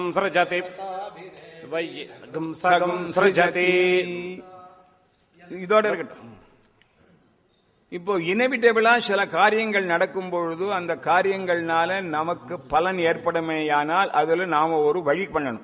सृजति वै सगं सृजति இதோட இருக்கட்டும் இப்போ இனவிட்டபிளா சில காரியங்கள் நடக்கும் பொழுது அந்த காரியங்கள்னால நமக்கு பலன் ஏற்படுமேயானால் அதுல நாம ஒரு வழி பண்ணணும்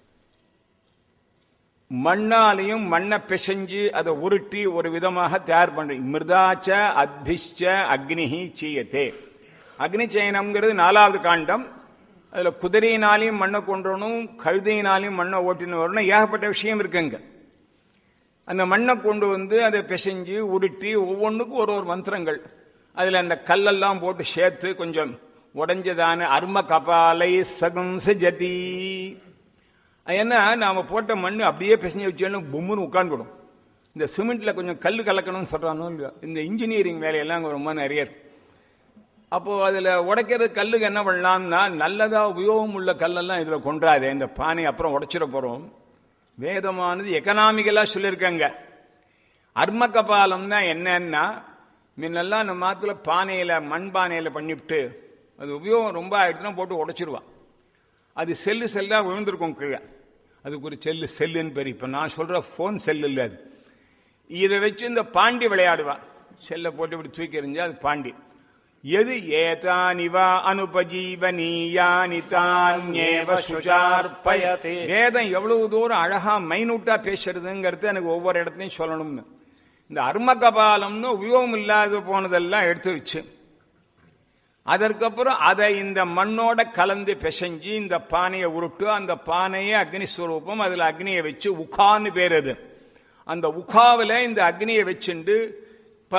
மண்ணாலையும் மண்ணை பிசைஞ்சு அதை உருட்டி ஒரு விதமாக தயார் பண்றோம் மிருதாச்ச அத்பிஷ்ச அக்னிஹி சீயத்தே அக்னி சயனம்ங்கிறது நாலாவது காண்டம் அதுல குதிரையினாலையும் மண்ணை கொன்றணும் கழுதையினாலையும் மண்ணை ஓட்டின்னு வரணும் ஏகப்பட்ட விஷயம் இருக்குங்க அந்த மண்ணை கொண்டு வந்து அதை பிசைஞ்சு உருட்டி ஒவ்வொன்றுக்கும் ஒரு ஒரு மந்திரங்கள் அதுல அந்த கல்லெல்லாம் போட்டு சேர்த்து கொஞ்சம் உடைஞ்சதான அர்ம கபாலை சகும்ச ஜதி ஏன்னா நாம போட்ட மண் அப்படியே பிசைஞ்சு வச்சாலும் பொம்முன்னு உட்காந்துடும் இந்த சிமெண்ட்ல கொஞ்சம் கல் கலக்கணும்னு சொல்றானோ இல்லையோ இந்த இன்ஜினியரிங் வேலையெல்லாம் அங்க ரொம்ப நிறைய இருக்கு அப்போ அதுல உடைக்கிறது கல்லுக்கு என்ன பண்ணலாம்னா நல்லதா உபயோகம் உள்ள கல்லெல்லாம் இதுல கொண்டாதே இந்த பானை அப்புறம் உடைச்சிட போறோம் வேதமானது எக்கனாமிக்கலா சொல்லியிருக்காங்க அர்ம கபாலம்னா என்னன்னா முன்னெல்லாம் நம்ம மாத்துல பானையில மண் பானையில பண்ணிவிட்டு அது உபயோகம் ரொம்ப ஆயிடுச்சுன்னா போட்டு உடைச்சிருவான் அது செல்லு செல்லா விழுந்திருக்கும் கீழே அதுக்கு ஒரு செல்லு செல்லுன்னு பேர் இப்ப நான் சொல்ற போன் செல்லு இல்லை அது இதை வச்சு இந்த பாண்டி விளையாடுவா செல்லை போட்டு இப்படி தூக்கி எறிஞ்சா அது பாண்டி எது ஏதானிவா அனுபஜீவனீயானி தான்யேவ சுஜார்ப்பயதே வேதம் எவ்வளவு தூரம் அழகா மைனூட்டா பேசுறதுங்கிறது எனக்கு ஒவ்வொரு இடத்துலையும் சொல்லணும்னு இந்த அர்ம கபாலம்னு உபயோகம் இல்லாத போனதெல்லாம் எடுத்து வச்சு அதற்கப்புறம் அதை இந்த மண்ணோட கலந்து பிசைஞ்சு இந்த பானையை உருட்டு அந்த பானையை அக்னி ஸ்வரூபம் அதுல அக்னியை வச்சு உகான்னு பேர் அது அந்த உகாவில இந்த அக்னியை வச்சுண்டு